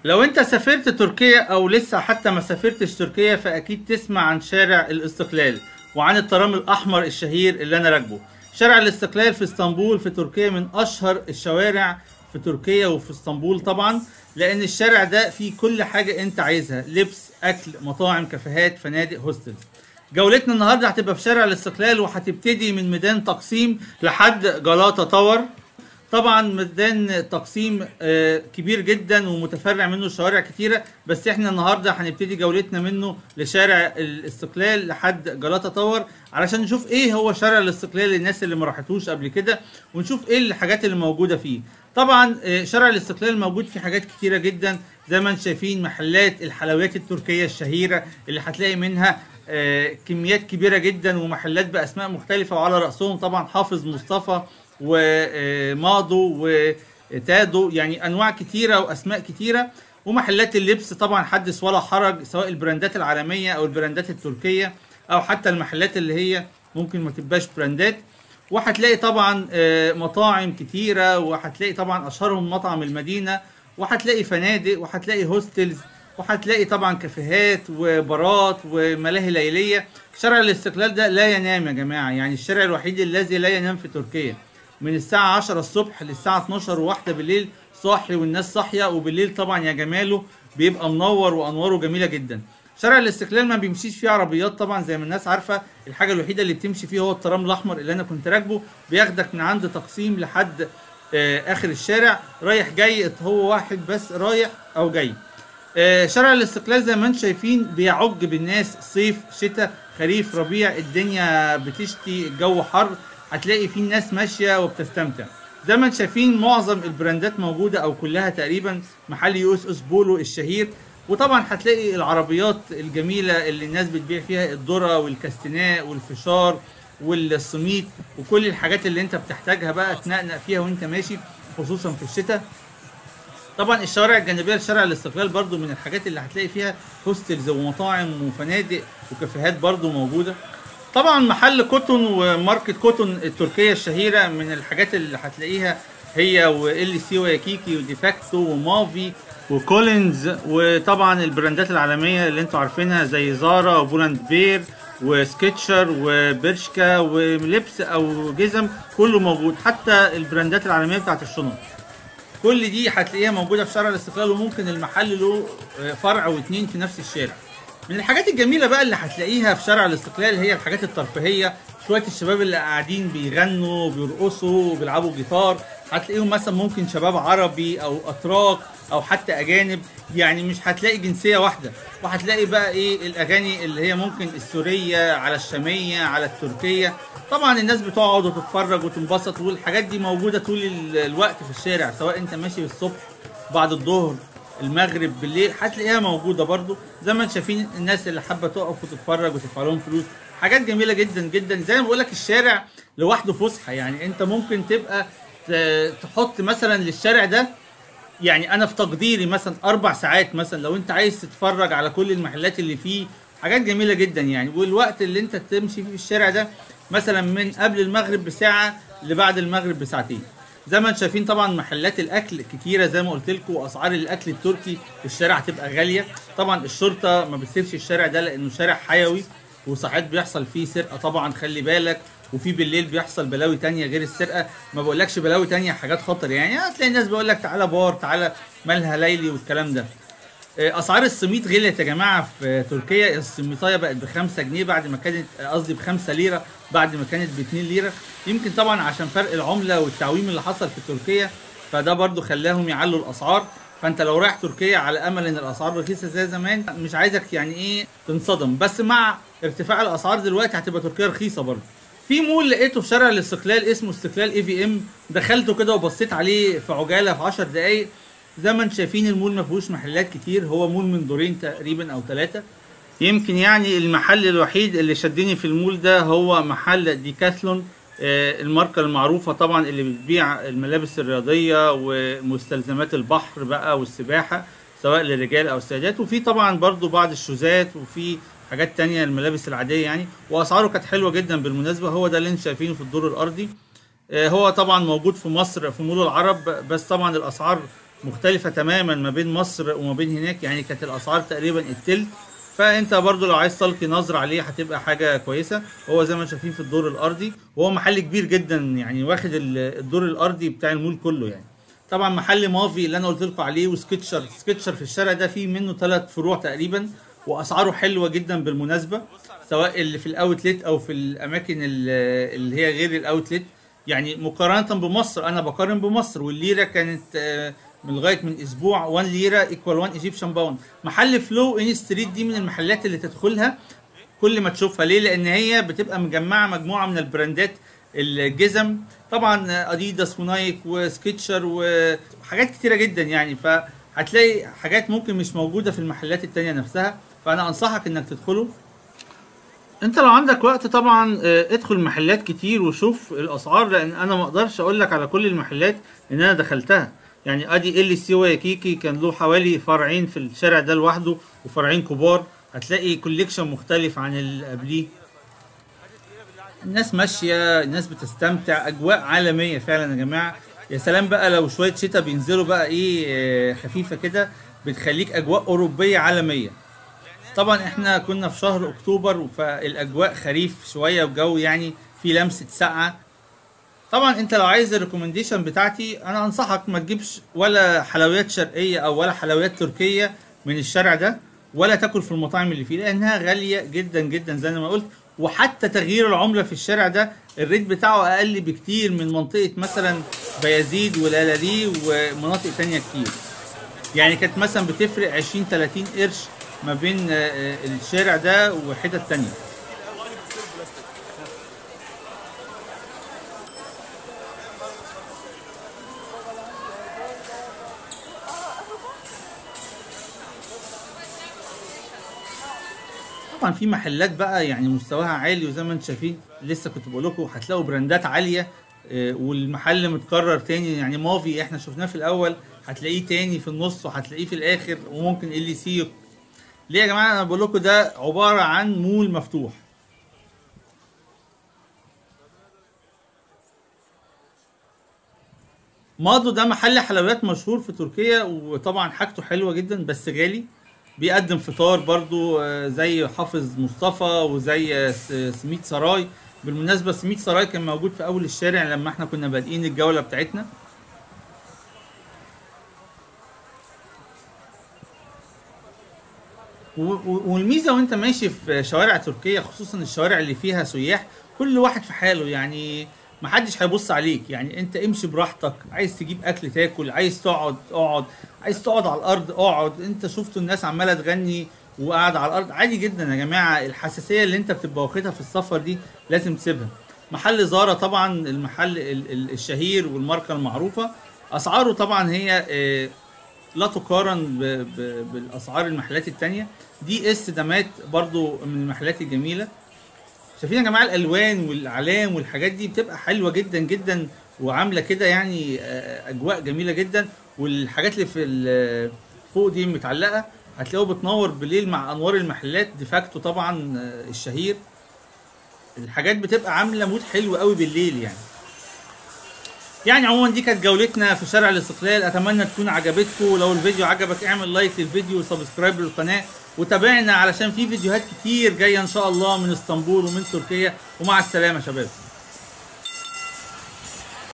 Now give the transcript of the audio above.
لو انت سافرت تركيا او لسه حتى ما سافرتش تركيا فاكيد تسمع عن شارع الاستقلال وعن الترام الاحمر الشهير اللي انا راكبه شارع الاستقلال في اسطنبول في تركيا من اشهر الشوارع في تركيا وفي اسطنبول طبعا لان الشارع ده فيه كل حاجه انت عايزها لبس اكل مطاعم كافيهات فنادق هوستلز جولتنا النهارده هتبقى في شارع الاستقلال وهتبتدي من ميدان تقسيم لحد جلاطه تاور طبعا ميدان تقسيم آه، كبير جدا ومتفرع منه شوارع كتيره بس احنا النهارده هنبتدي جولتنا منه لشارع الاستقلال لحد جلاطه تاور علشان نشوف ايه هو شارع الاستقلال للناس اللي ما راحتوش قبل كده ونشوف ايه الحاجات اللي موجوده فيه طبعا آه، شارع الاستقلال موجود فيه حاجات كتيره جدا زي ما انتم شايفين محلات الحلويات التركيه الشهيره اللي هتلاقي منها آه، كميات كبيره جدا ومحلات باسماء مختلفه وعلى راسهم طبعا حافظ مصطفى وماضو وتادو يعني انواع كتيره واسماء كتيره ومحلات اللبس طبعا حدث ولا حرج سواء البراندات العالميه او البراندات التركيه او حتى المحلات اللي هي ممكن ما تبقاش براندات وهتلاقي طبعا آه، مطاعم كتيره وهتلاقي طبعا اشهرهم مطعم المدينه وهتلاقي فنادق وهتلاقي هوستلز وهتلاقي طبعا كافيهات وبارات وملاهي ليليه شارع الاستقلال ده لا ينام يا جماعه يعني الشارع الوحيد الذي لا ينام في تركيا من الساعه 10 الصبح للساعه 12 وواحده بالليل صاحي والناس صاحيه وبالليل طبعا يا جماله بيبقى منور وانواره جميله جدا شارع الاستقلال ما بيمشيش فيه عربيات طبعا زي ما الناس عارفه الحاجه الوحيده اللي بتمشي فيه هو الترام الاحمر اللي انا كنت راكبه بياخدك من عند تقسيم لحد آه، اخر الشارع رايح جاي هو واحد بس رايح او جاي آه، شارع الاستقلال زي ما انتم شايفين بيعج بالناس صيف شتاء خريف ربيع الدنيا بتشتي الجو حر هتلاقي فيه الناس ماشيه وبتستمتع زي ما انتم شايفين معظم البراندات موجوده او كلها تقريبا محل يو اس اس بولو الشهير وطبعا هتلاقي العربيات الجميله اللي الناس بتبيع فيها الذره والكاستناء والفشار والسميت وكل الحاجات اللي انت بتحتاجها بقى تنقنق فيها وانت ماشي خصوصا في الشتاء طبعا الشوارع الجانبيه لشارع الاستقلال برضو من الحاجات اللي هتلاقي فيها هوستلز ومطاعم وفنادق وكافيهات برضو موجوده طبعا محل كوتون وماركت كوتون التركيه الشهيره من الحاجات اللي هتلاقيها هي وال سي وياكيكي وديفاكتو ومافي وكولينز وطبعا البراندات العالميه اللي انتوا عارفينها زي زارا وبولاند بير وسكتشر وبرشكا ولبس او جزم كله موجود حتى البراندات العالميه بتاعت الشنط كل دي هتلاقيها موجوده في شارع الاستقلال وممكن المحل له فرع واتنين في نفس الشارع من الحاجات الجميله بقى اللي هتلاقيها في شارع الاستقلال هي الحاجات الترفيهيه شويه الشباب اللي قاعدين بيغنوا بيرقصوا بيلعبوا جيتار هتلاقيهم مثلا ممكن شباب عربي او اتراك او حتى اجانب يعني مش هتلاقي جنسيه واحده وهتلاقي بقى ايه الاغاني اللي هي ممكن السوريه على الشاميه على التركيه طبعا الناس بتقعد وتتفرج وتنبسط والحاجات دي موجوده طول ال- الوقت في الشارع سواء انت ماشي الصبح بعد الظهر المغرب بالليل هتلاقيها موجوده برضو زي ما انتم شايفين الناس اللي حابه تقف وتتفرج وتدفع لهم فلوس حاجات جميله جدا جدا زي ما بقول لك الشارع لوحده فسحه يعني انت ممكن تبقى ت- تحط مثلا للشارع ده يعني انا في تقديري مثلا اربع ساعات مثلا لو انت عايز تتفرج على كل المحلات اللي فيه حاجات جميله جدا يعني والوقت اللي انت تمشي فيه في الشارع ده مثلا من قبل المغرب بساعه لبعد المغرب بساعتين زي ما انتم شايفين طبعا محلات الاكل كتيره زي ما قلت لكم واسعار الاكل التركي في الشارع هتبقى غاليه طبعا الشرطه ما بتسيبش الشارع ده لانه شارع حيوي وساعات بيحصل فيه سرقه طبعا خلي بالك وفي بالليل بيحصل بلاوي تانية غير السرقه ما بقولكش بلاوي تانية حاجات خطر يعني هتلاقي الناس بيقول لك تعالى بار تعالى مالها ليلي والكلام ده آه، اسعار السميط غليت يا جماعه في تركيا السميطايه بقت ب 5 جنيه بعد ما كانت آه، قصدي ب 5 ليره بعد ما كانت ب 2 ليره يمكن طبعا عشان فرق العمله والتعويم اللي حصل في تركيا فده برضو خلاهم يعلوا الاسعار فانت لو رايح تركيا على امل ان الاسعار رخيصه زي زمان مش عايزك يعني ايه تنصدم بس مع ارتفاع الاسعار دلوقتي هتبقى تركيا رخيصه برضو في مول لقيته في شارع الاستقلال اسمه استقلال اي في ام دخلته كده وبصيت عليه في عجاله في 10 دقايق زي ما انتم شايفين المول ما فيهوش محلات كتير هو مول من دورين تقريبا او ثلاثه يمكن يعني المحل الوحيد اللي شدني في المول ده هو محل ديكاثلون آه، الماركة المعروفة طبعا اللي بتبيع الملابس الرياضية ومستلزمات البحر بقى والسباحة سواء للرجال او السيدات وفي طبعا برضو بعض الشوزات وفي حاجات تانية الملابس العادية يعني واسعاره كانت حلوة جدا بالمناسبة هو ده اللي انتم شايفينه في الدور الارضي آه، هو طبعا موجود في مصر في مول العرب بس طبعا الاسعار مختلفة تماما ما بين مصر وما بين هناك يعني كانت الأسعار تقريبا التلت فانت برضو لو عايز تلقي نظرة عليه هتبقى حاجة كويسة هو زي ما شايفين في الدور الأرضي وهو محل كبير جدا يعني واخد الدور الأرضي بتاع المول كله يعني طبعا محل مافي اللي انا قلت لكم عليه وسكتشر سكتشر في الشارع ده فيه منه ثلاث فروع تقريبا واسعاره حلوه جدا بالمناسبه سواء اللي في الاوتلت او في الاماكن اللي هي غير الاوتلت يعني مقارنه بمصر انا بقارن بمصر والليره كانت من لغايه من اسبوع 1 ليره ايكوال 1 ايجيبشن باوند محل فلو ان ستريت دي من المحلات اللي تدخلها كل ما تشوفها ليه لان هي بتبقى مجمعه مجموعه من البراندات الجزم طبعا اديداس ونايك وسكتشر وحاجات كتيره جدا يعني فهتلاقي حاجات ممكن مش موجوده في المحلات التانية نفسها فانا انصحك انك تدخله انت لو عندك وقت طبعا ادخل محلات كتير وشوف الاسعار لان انا ما اقدرش اقول لك على كل المحلات ان انا دخلتها يعني ادي ال سي وياكيكي كان له حوالي فرعين في الشارع ده لوحده وفرعين كبار هتلاقي كوليكشن مختلف عن اللي قبليه الناس ماشيه الناس بتستمتع اجواء عالميه فعلا يا جماعه يا سلام بقى لو شويه شتاء بينزلوا بقى ايه خفيفه كده بتخليك اجواء اوروبيه عالميه طبعا احنا كنا في شهر اكتوبر فالاجواء خريف شويه وجو يعني في لمسه سقعه طبعا انت لو عايز الريكومنديشن بتاعتي انا انصحك ما تجيبش ولا حلويات شرقيه او ولا حلويات تركيه من الشارع ده ولا تاكل في المطاعم اللي فيه لانها غاليه جدا جدا زي ما قلت وحتى تغيير العمله في الشارع ده الريت بتاعه اقل بكتير من منطقه مثلا بيازيد والالالي ومناطق تانية كتير يعني كانت مثلا بتفرق 20 30 قرش ما بين الشارع ده وحتت تانية طبعا في محلات بقى يعني مستواها عالي وزي ما انتم شايفين لسه كنت بقول لكم هتلاقوا براندات عاليه والمحل متكرر تاني يعني مافي احنا شفناه في الاول هتلاقيه تاني في النص وهتلاقيه في الاخر وممكن ال سي ليه يا جماعه انا بقول لكم ده عباره عن مول مفتوح ماضو ده محل حلويات مشهور في تركيا وطبعا حاجته حلوه جدا بس غالي بيقدم فطار برضو زي حافظ مصطفى وزي سميت سراي بالمناسبة سميت سراي كان موجود في أول الشارع لما احنا كنا بادئين الجولة بتاعتنا والميزة وانت ماشي في شوارع تركيا خصوصا الشوارع اللي فيها سياح كل واحد في حاله يعني محدش هيبص عليك يعني انت امشي براحتك عايز تجيب اكل تاكل عايز تقعد اقعد عايز تقعد على الارض اقعد انت شفتوا الناس عماله تغني وقاعد على الارض عادي جدا يا جماعه الحساسيه اللي انت بتبقى واخدها في السفر دي لازم تسيبها محل زارا طبعا المحل الشهير والماركه المعروفه اسعاره طبعا هي لا تقارن بالاسعار المحلات التانية دي اس دمات برضو من المحلات الجميله شايفين يا جماعه الالوان والاعلام والحاجات دي بتبقى حلوه جدا جدا وعامله كده يعني اجواء جميله جدا والحاجات اللي في فوق دي متعلقه هتلاقوه بتنور بالليل مع انوار المحلات ديفاكتو طبعا الشهير الحاجات بتبقى عامله مود حلو قوي بالليل يعني يعني عموما دي كانت جولتنا في شارع الاستقلال اتمنى تكون عجبتكم لو الفيديو عجبك اعمل لايك للفيديو وسبسكرايب للقناه وتابعنا علشان في فيديوهات كتير جايه ان شاء الله من اسطنبول ومن تركيا ومع السلامه شباب